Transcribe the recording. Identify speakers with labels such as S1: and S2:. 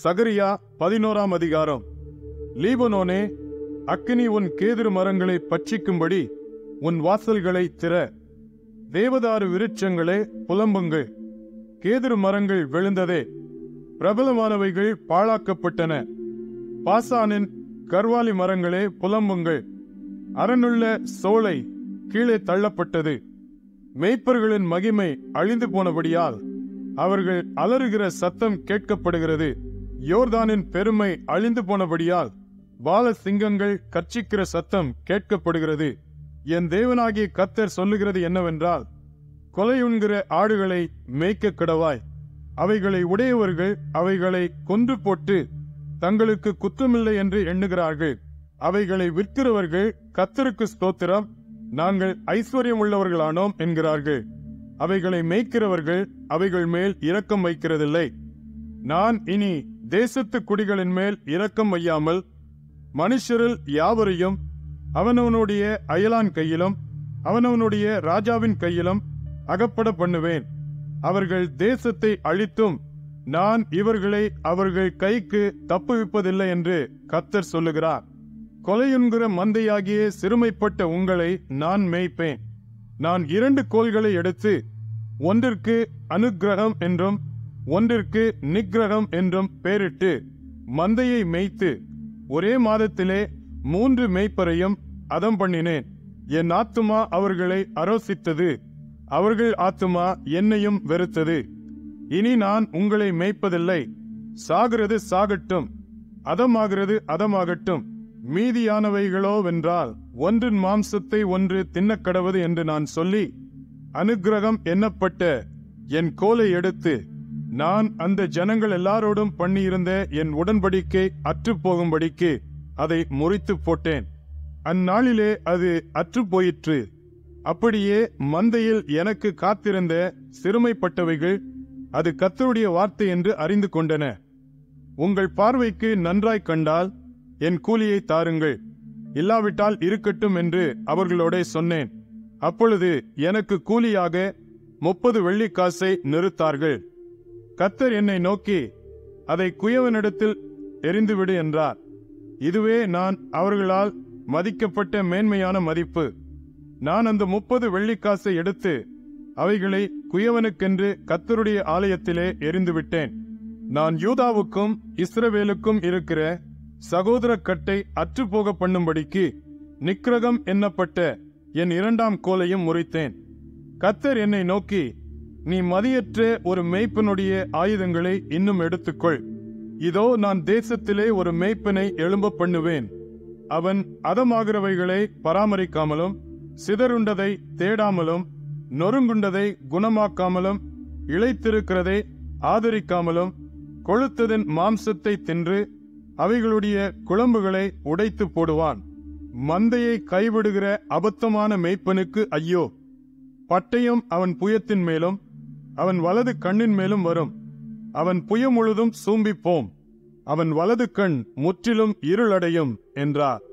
S1: சகரியா பதினோராம் அதிகாரம் லீபனோனே அக்கினி உன் கேதுரு மரங்களை பட்சிக்கும்படி உன் வாசல்களை திற தேவதாரு விருட்சங்களே புலம்புங்கள் கேதுரு மரங்கள் விழுந்ததே பிரபலமானவைகள் பாழாக்கப்பட்டன பாசானின் கர்வாலி மரங்களே புலம்புங்கள் அரணுள்ள சோலை கீழே தள்ளப்பட்டது மேய்ப்பர்களின் மகிமை அழிந்து போனபடியால் அவர்கள் அலறுகிற சத்தம் கேட்கப்படுகிறது யோர்தானின் பெருமை அழிந்து போனபடியால் பால சிங்கங்கள் கர்ச்சிக்கிற சத்தம் கேட்கப்படுகிறது என் தேவனாகிய கத்தர் சொல்லுகிறது என்னவென்றால் கொலையுண்கிற ஆடுகளை மேய்க்க கிடவாய் அவைகளை உடையவர்கள் அவைகளை கொன்று போட்டு தங்களுக்கு குற்றமில்லை என்று எண்ணுகிறார்கள் அவைகளை விற்கிறவர்கள் கத்தருக்கு ஸ்தோத்திரம் நாங்கள் ஐஸ்வர்யம் உள்ளவர்களானோம் என்கிறார்கள் அவைகளை மேய்க்கிறவர்கள் அவைகள் மேல் இரக்கம் வைக்கிறதில்லை நான் இனி தேசத்து குடிகளின் மேல் இரக்கம் வையாமல் மனுஷரில் யாவரையும் அவனவனுடைய அயலான் கையிலும் அவனவனுடைய ராஜாவின் கையிலும் அகப்பட பண்ணுவேன் அவர்கள் தேசத்தை அழித்தும் நான் இவர்களை அவர்கள் கைக்கு தப்புவிப்பதில்லை என்று கத்தர் சொல்லுகிறார் கொலையுண்கிற மந்தையாகிய சிறுமைப்பட்ட உங்களை நான் மேய்ப்பேன் நான் இரண்டு கோல்களை எடுத்து ஒன்றிற்கு அனுக்கிரகம் என்றும் ஒன்றிற்கு நிக்கிரகம் என்றும் பெயரிட்டு மந்தையை மேய்த்து ஒரே மாதத்திலே மூன்று மேய்ப்பரையும் அதம் பண்ணினேன் என் ஆத்துமா அவர்களை அரோசித்தது அவர்கள் ஆத்துமா என்னையும் வெறுத்தது இனி நான் உங்களை மேய்ப்பதில்லை சாகிறது சாகட்டும் அதமாகிறது அதமாகட்டும் மீதியானவைகளோவென்றால் ஒன்றின் மாம்சத்தை ஒன்று தின்னக்கடவது என்று நான் சொல்லி அனுக்கிரகம் எண்ணப்பட்ட என் கோலை எடுத்து நான் அந்த ஜனங்கள் எல்லாரோடும் பண்ணியிருந்த என் உடன்படிக்கை அற்றுப்போகும்படிக்கு அதை முறித்து போட்டேன் அந்நாளிலே அது அற்றுப் போயிற்று அப்படியே மந்தையில் எனக்கு காத்திருந்த சிறுமைப்பட்டவைகள் அது கத்தருடைய வார்த்தை என்று அறிந்து கொண்டன உங்கள் பார்வைக்கு நன்றாய் கண்டால் என் கூலியை தாருங்கள் இல்லாவிட்டால் இருக்கட்டும் என்று அவர்களோட சொன்னேன் அப்பொழுது எனக்கு கூலியாக முப்பது வெள்ளிக்காசை நிறுத்தார்கள் கத்தர் என்னை நோக்கி அதை குயவனிடத்தில் எரிந்துவிடு என்றார் இதுவே நான் அவர்களால் மதிக்கப்பட்ட மேன்மையான மதிப்பு நான் அந்த முப்பது வெள்ளிக்காசை எடுத்து அவைகளை குயவனுக்கென்று கத்தருடைய ஆலயத்திலே எரிந்துவிட்டேன் நான் யூதாவுக்கும் இஸ்ரவேலுக்கும் இருக்கிற சகோதர கட்டை அற்றுப்போக பண்ணும்படிக்கு நிக்கிரகம் எண்ணப்பட்ட என் இரண்டாம் கோலையும் முறித்தேன் கத்தர் என்னை நோக்கி நீ மதியற்ற ஒரு மேய்ப்பனுடைய ஆயுதங்களை இன்னும் எடுத்துக்கொள் இதோ நான் தேசத்திலே ஒரு மேய்ப்பனை எழும்ப பண்ணுவேன் அவன் அதமாகிறவைகளை பராமரிக்காமலும் சிதறுண்டதை தேடாமலும் நொறுங்குண்டதை குணமாக்காமலும் இழைத்திருக்கிறதை ஆதரிக்காமலும் கொழுத்ததின் மாம்சத்தை தின்று அவைகளுடைய குழம்புகளை உடைத்து போடுவான் மந்தையை கைவிடுகிற அபத்தமான மேய்ப்பனுக்கு ஐயோ பட்டயம் அவன் புயத்தின் மேலும் அவன் வலது கண்ணின் மேலும் வரும் அவன் புயம் முழுதும் சூம்பிப்போம் அவன் வலது கண் முற்றிலும் இருளடையும் என்றார்